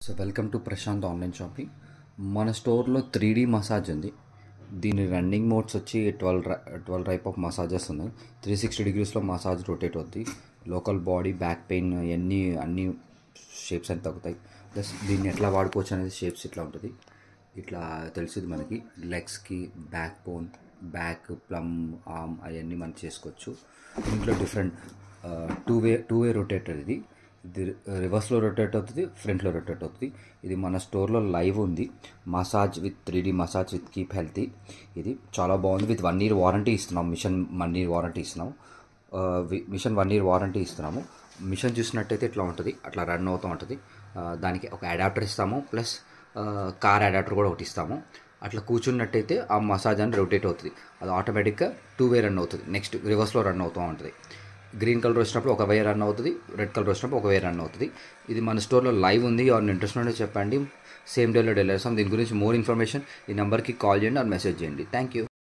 so welcome to Prashant online shopping మన స్టోర్లో three D massage ఉంది దీని రన్నింగ్ మోడ్స్ వచ్చి twelve twelve type of massages ఉన్నాయి త్రీ సిక్స్టీ డిగ్రీస్లో మసాజ్ రొటేట్ అవుద్ది లోకల్ బాడీ బ్యాక్ పెయిన్ అన్నీ అన్ని షేప్స్ అని తగ్గుతాయి ప్లస్ దీన్ని ఎట్లా వాడుకోవచ్చు అనేది షేప్స్ ఇట్లా ఉంటుంది ఇట్లా తెలుస్తుంది మనకి లెగ్స్కి బ్యాక్ బోన్ బ్యాక్ ప్లమ్ ఆర్మ్ అవన్నీ మనం చేసుకోవచ్చు దీంట్లో different two way two way rotator ఇది ఇది రివర్స్లో రొటేట్ అవుతుంది ఫ్రంట్లో రొటేట్ అవుతుంది ఇది మన స్టోర్లో లైవ్ ఉంది massage with three D massage with keep healthy ఇది చాలా బాగుంది విత్ వన్ ఇయర్ వారంటీ ఇస్తున్నాం మిషన్ వన్ ఇయర్ వారంటీ ఇస్తున్నాం ఆ, వి- మిషన్ వన్ ఇయర్ వారంటీ ఇస్తున్నాము మిషన్ చూసినట్టయితే ఇట్లా ఉంటుంది అట్లా రన్ అవుతూ ఉంటుంది ఆ, దానికి ఒక అడాప్టర్ ఇస్తాము ప్లస్ కార్ అడాప్టర్ కూడా ఒకటి ఇస్తాము అట్లా కూర్చున్నట్టయితే ఆ మసాజ్ అని రొటేట్ అవుతుంది అది ఆటోమేటిక్గా టూ వే రన్ అవుతుంది నెక్స్ట్ రివర్స్లో రన్ అవుతూ ఉంటుంది గ్రీన్ కలర్ వచ్చినప్పుడు ఒక వే రన్ అవుతుంది రెడ్ కలర్ వచ్చినప్పుడు ఒక వే రన్ అవుతుంది ఇది మన స్టోర్లో లైవ్ ఉంది ఎవరిని ఇంట్రెస్ట్ ఉంటే చెప్పండి సేమ్ డేలో డెలివరీ చేస్తాం దీని గురించి మోర్ ఇన్ఫర్మేషన్ ఈ నెంబర్కి కాల్ చేయండి ఆర్ మెసేజ్ చేయండి థ్యాంక్ యూ